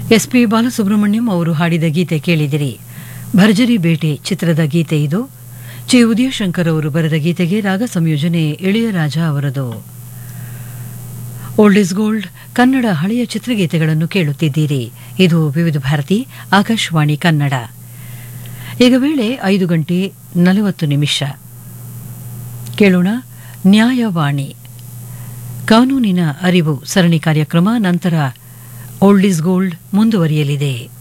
S P Balasubrahmanyam ಅವರು ಹಾಡಿದ ಗೀತೆ ಕೇಳಿದಿರಿ ಭರ್ಜರಿ ಬೇಟೆ ಚಿತ್ರದ ಗೀತೆ ಇದು ಚಿ ಉದಯಶಂಕರ್ ಅವರು ಬರೆದ ಗೀತೆಗೆ ರಾಗ ಸಂಯೋಜನೆ ಇಳೆಯರಾಜ ಅವರದು ಓಲ್ಡ್ ಇಸ್ ಗೋಲ್ಡ್ ಕನ್ನಡ ಹಳೆಯ ಚಿತ್ರಗೀತೆಗಳನ್ನು ಕೇಳುತ್ತಿದ್ದೀರಿ ಇದು ವಿವಿಧ ಭಾರತಿ ಆಕಾಶವಾಣಿ ಕನ್ನಡ ಈಗ ವೇಳೆ ಐದು ಗಂಟೆ ನಲವತ್ತು ನಿಮಿಷ ಕೇಳೋಣ ನ್ಯಾಯವಾಣಿ ಕಾನೂನಿನ ಅರಿವು ಸರಣಿ ಕಾರ್ಯಕ್ರಮ ನಂತರ ಓಲ್ಡ್ ಇಸ್ ಗೋಲ್ಡ್ ಮುಂದುವರಿಯಲಿದೆ